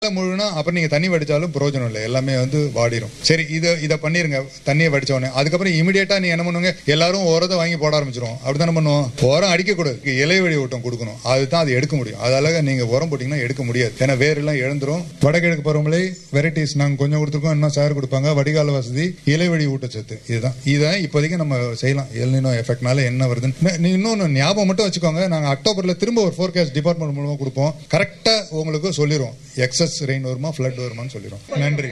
முழுனா அப்புறம் நீங்க தண்ணி வடிச்சாலும் பிரயோஜனம் இல்லை எல்லாமே வந்து வாடிரும் சரி இதை இதை பண்ணிருங்க தண்ணியை வடிச்ச உடனே அதுக்கப்புறம் இமிடியேட்டா நீ என்ன பண்ணுவாங்க எல்லாரும் உரத்தை வாங்கி போட ஆரம்பிச்சிரும் அப்படித்தானே பண்ணுவோம் உரம் அடிக்க கூடாது இலை வழி ஊட்டம் கொடுக்கணும் அதுதான் அது எடுக்க முடியும் அதால நீங்க உரம் போட்டீங்கன்னா எடுக்க முடியாது ஏன்னா வேரெல்லாம் இழந்துரும் வடகிழக்கு பருவமழை வெரைட்டிஸ் நாங்க கொஞ்சம் கொடுத்துருக்கோம் இன்னும் சார் கொடுப்பாங்க வடிகால வசதி இலை வழி ஊட்டச்சத்து இதுதான் இதை இப்போதைக்கு நம்ம செய்யலாம் எல்னினோ எஃபெக்ட்னால என்ன வருதுன்னு நீ இன்னொன்று ஞாபகம் மட்டும் வச்சுக்கோங்க நாங்க அக்டோபர்ல திரும்ப ஒரு ஃபோர்காஸ்ட் டிபார்ட்மெண்ட் மூலமா கொடுப்போம் கரெக்டா உங்களுக்கு சொல்லிடுவோம் எக்ஸஸ் ரெயின் வருமா ஃபிளட் வருமான்னு சொல்லிடுவோம் நன்றி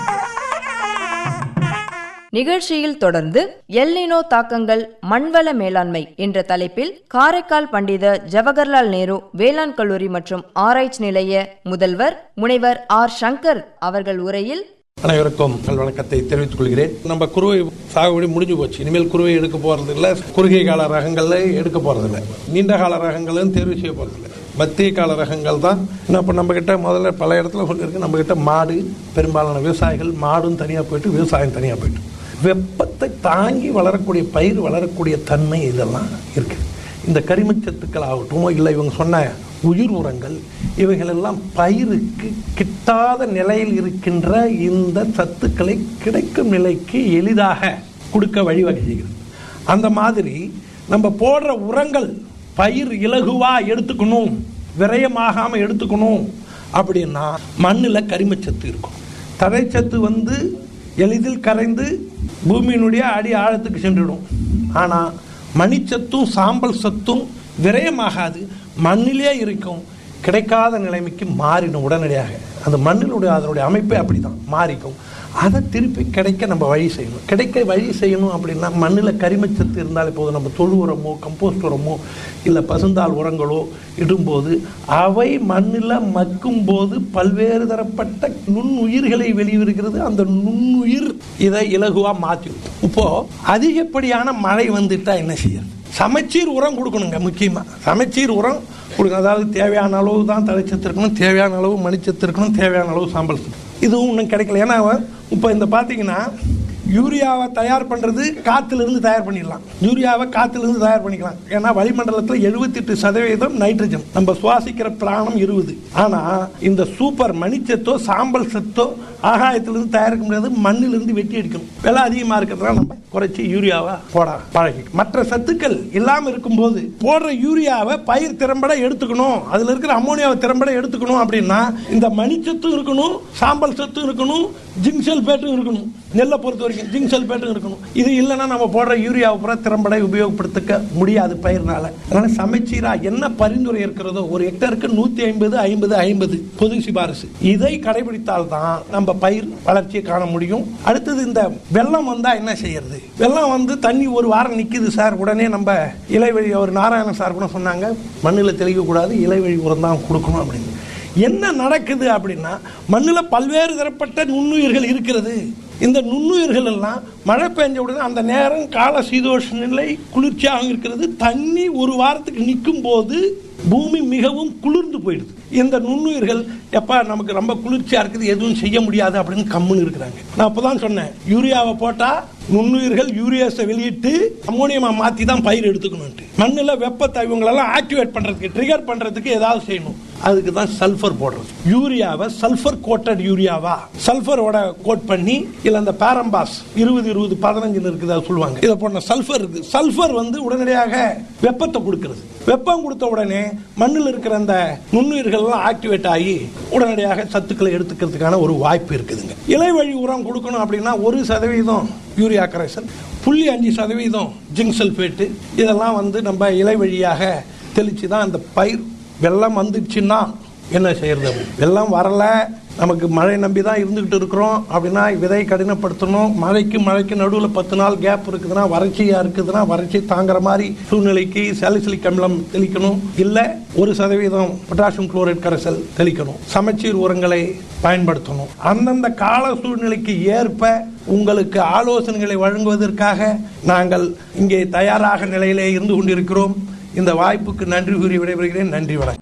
நிகழ்ச்சியில் தொடர்ந்து எல்னினோ தாக்கங்கள் மண்வள மேலாண்மை என்ற தலைப்பில் காரைக்கால் பண்டித ஜவஹர்லால் நேரு வேளாண் கல்லூரி மற்றும் ஆராய்ச்சி நிலைய முதல்வர் முனைவர் ஆர் சங்கர் அவர்கள் உரையில் அனைவருக்கும் நல் வணக்கத்தை தெரிவித்துக் கொள்கிறேன் நம்ம குருவை சாகுபடி முடிஞ்சு போச்சு இனிமேல் குருவை எடுக்க போறது இல்ல குறுகிய கால ரகங்கள்ல எடுக்க போறது இல்ல நீண்ட கால ரகங்களும் தேர்வு செய்ய போறது இல்ல மத்திய கால ரகங்கள் தான் இன்னும் இப்போ நம்ம கிட்ட முதல்ல பல இடத்துல சொல்லியிருக்கு நம்ம கிட்ட மாடு பெரும்பாலான விவசாயிகள் மாடும் தனியா போயிட்டு விவசாயம் தனியா போயிட்டு வெப்பத்தை தாங்கி வளரக்கூடிய பயிர் வளரக்கூடிய தன்மை இதெல்லாம் இருக்கு இந்த கரிமச்சத்துக்கள் ஆகட்டும் இல்லை இவங்க சொன்ன உயிர் உரங்கள் இவைகள் எல்லாம் பயிருக்கு கிட்டாத நிலையில் இருக்கின்ற இந்த சத்துக்களை கிடைக்கும் நிலைக்கு எளிதாக கொடுக்க வழிவகை செய்கிறது அந்த மாதிரி நம்ம போடுற உரங்கள் பயிர் இலகுவா எடுத்துக்கணும் விரயமாகாம எடுத்துக்கணும் அப்படின்னா மண்ணில் கரிமச்சத்து இருக்கும் தழைச்சத்து வந்து எளிதில் கரைந்து பூமியினுடைய அடி ஆழத்துக்கு சென்றுடும் ஆனால் மணிச்சத்தும் சாம்பல் சத்தும் விரயமாகாது மண்ணிலே இருக்கும் கிடைக்காத நிலைமைக்கு மாறிடும் உடனடியாக அந்த மண்ணினுடைய அதனுடைய அமைப்பே அப்படிதான் மாறிக்கும் அதை திருப்பி கிடைக்க நம்ம வழி செய்யணும் கிடைக்க வழி செய்யணும் அப்படின்னா மண்ணில் கரிமச்சத்து இருந்தாலே போதும் நம்ம தொழு உரமோ கம்போஸ்ட் உரமோ இல்லை பசுந்தாள் உரங்களோ இடும்போது அவை மண்ணில் மக்கும் போது பல்வேறு தரப்பட்ட நுண்ணுயிர்களை வெளியிடுகிறது அந்த நுண்ணுயிர் இதை இலகுவா மாற்றி இப்போ அதிகப்படியான மழை வந்துட்டா என்ன செய்யறது சமச்சீர் உரம் கொடுக்கணுங்க முக்கியமா சமச்சீர் உரம் கொடுக்கணும் அதாவது தேவையான அளவு தான் தலைச்சத்து இருக்கணும் தேவையான அளவு மணிச்சத்து இருக்கணும் தேவையான அளவு சாம்பல் சத்து. இதுவும் இன்னும் கிடைக்கல ஏன்னா இப்போ இந்த பார்த்தீங்கன்னா யூரியாவை தயார் பண்றது காத்துல இருந்து தயார் பண்ணிடலாம் யூரியாவை காத்துல இருந்து தயார் பண்ணிக்கலாம் ஏன்னா வளிமண்டலத்தில் எழுபத்தி எட்டு சதவீதம் நைட்ரஜன் நம்ம சுவாசிக்கிற பிராணம் இருபது ஆனா இந்த சூப்பர் மணிச்சத்தோ சாம்பல் சத்தோ ஆகாயத்திலிருந்து தயாரிக்க முடியாது மண்ணிலிருந்து வெட்டி எடுக்கணும் விலை அதிகமா இருக்கிறதுனால நம்ம குறைச்சி யூரியாவை போட பழகி மற்ற சத்துக்கள் இல்லாம இருக்கும்போது போடுற யூரியாவை பயிர் திறம்பட எடுத்துக்கணும் அதுல இருக்கிற அமோனியாவை திறம்பட எடுத்துக்கணும் அப்படின்னா இந்த மணிச்சத்தும் இருக்கணும் சாம்பல் சத்தும் இருக்கணும் ஜிங்க் சல்பேட்டும் இருக்கணும் நெல்லை பொறுத்த வரைக்கும் ஜிங்க் சல்பேட்டும் இருக்கணும் இது இல்லைன்னா நம்ம போடுற யூரியாவை பூரா திறம்பட உபயோகப்படுத்திக்க முடியாது பயிர்னால அதனால சமைச்சீரா என்ன பரிந்துரை இருக்கிறதோ ஒரு ஹெக்டருக்கு நூத்தி ஐம்பது ஐம்பது ஐம்பது பொது சிபாரிசு இதை கடைபிடித்தால் தான் நம்ம பயிர் வளர்ச்சியை காண முடியும் அடுத்தது இந்த வெள்ளம் வந்தா என்ன செய்யறது வெள்ளம் வந்து தண்ணி ஒரு வாரம் நிக்குது சார் உடனே நம்ம இலைவழி ஒரு நாராயணன் சார் கூட சொன்னாங்க மண்ணில் தெளிக்க கூடாது இலைவழி உரம் தான் கொடுக்கணும் அப்படின்னு என்ன நடக்குது அப்படின்னா மண்ணில் பல்வேறு தரப்பட்ட நுண்ணுயிர்கள் இருக்கிறது இந்த நுண்ணுயிர்கள் எல்லாம் மழை பெஞ்ச உடனே அந்த நேரம் கால சீதோஷ நிலை குளிர்ச்சியாக இருக்கிறது தண்ணி ஒரு வாரத்துக்கு நிற்கும் போது பூமி மிகவும் குளிர்ந்து போயிடுது இந்த நுண்ணுயிர்கள் எப்பா நமக்கு ரொம்ப குளிர்ச்சியா இருக்குது எதுவும் செய்ய முடியாது அப்படின்னு கம்முன்னு இருக்கிறாங்க நான் அப்பதான் சொன்னேன் யூரியாவை போட்டா நுண்ணுயிர்கள் யூரியாஸை வெளியிட்டு அமோனியமா மாத்தி தான் பயிர் எடுத்துக்கணும் மண்ணில் வெப்பத்தை இவங்களெல்லாம் ஆக்டிவேட் பண்றதுக்கு ட்ரிகர் பண்றதுக்கு ஏதாவது செய்யணும் அதுக்கு தான் சல்ஃபர் போடுறது யூரியாவை சல்ஃபர் கோட்டட் யூரியாவா சல்ஃபரோட கோட் பண்ணி இல்ல அந்த பாரம்பாஸ் இருபது இருபது பதினஞ்சுன்னு இருக்குது அது சொல்லுவாங்க இதை போன சல்ஃபர் இருக்கு சல்ஃபர் வந்து உடனடியாக வெப்பத்தை கொடுக்கிறது வெப்பம் கொடுத்த உடனே மண்ணில் இருக்கிற அந்த நுண்ணுயிர்கள் எல்லாம் ஆக்டிவேட் ஆகி உடனடியாக சத்துக்களை எடுத்துக்கிறதுக்கான ஒரு வாய்ப்பு இருக்குதுங்க இலை வழி உரம் கொடுக்கணும் அப்படின்னா ஒரு சதவீதம் யூரியா கரைசல் புள்ளி அஞ்சு சதவீதம் ஜிங்க் சல்பேட்டு இதெல்லாம் வந்து நம்ம இலை வழியாக தெளிச்சு தான் அந்த பயிர் வெள்ளம் வந்துச்சுன்னா என்ன செய்யறது அப்படி வெள்ளம் வரல நமக்கு மழை நம்பி தான் இருந்துகிட்டு இருக்கிறோம் அப்படின்னா விதை கடினப்படுத்தணும் மழைக்கு மழைக்கு நடுவில் பத்து நாள் கேப் இருக்குதுன்னா வறட்சியா இருக்குதுன்னா வறட்சி தாங்குற மாதிரி சூழ்நிலைக்கு சாலிசிலிக் அமிலம் தெளிக்கணும் இல்ல ஒரு சதவீதம் பொட்டாசியம் குளோரைட் கரைசல் தெளிக்கணும் சமச்சீர் உரங்களை பயன்படுத்தணும் அந்தந்த கால சூழ்நிலைக்கு ஏற்ப உங்களுக்கு ஆலோசனைகளை வழங்குவதற்காக நாங்கள் இங்கே தயாராக நிலையிலே இருந்து கொண்டிருக்கிறோம் இந்த வாய்ப்புக்கு நன்றி கூறி விடைபெறுகிறேன் நன்றி வணக்கம்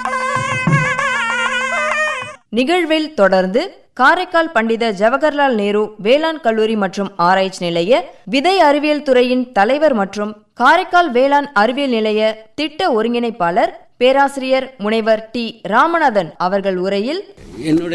நிகழ்வில் தொடர்ந்து காரைக்கால் பண்டித ஜவஹர்லால் நேரு வேளாண் கல்லூரி மற்றும் ஆராய்ச்சி நிலைய விதை அறிவியல் துறையின் தலைவர் மற்றும் காரைக்கால் வேளாண் அறிவியல் நிலைய திட்ட ஒருங்கிணைப்பாளர் பேராசிரியர் முனைவர் டி ராமநாதன் அவர்கள் உரையில் என்னுடைய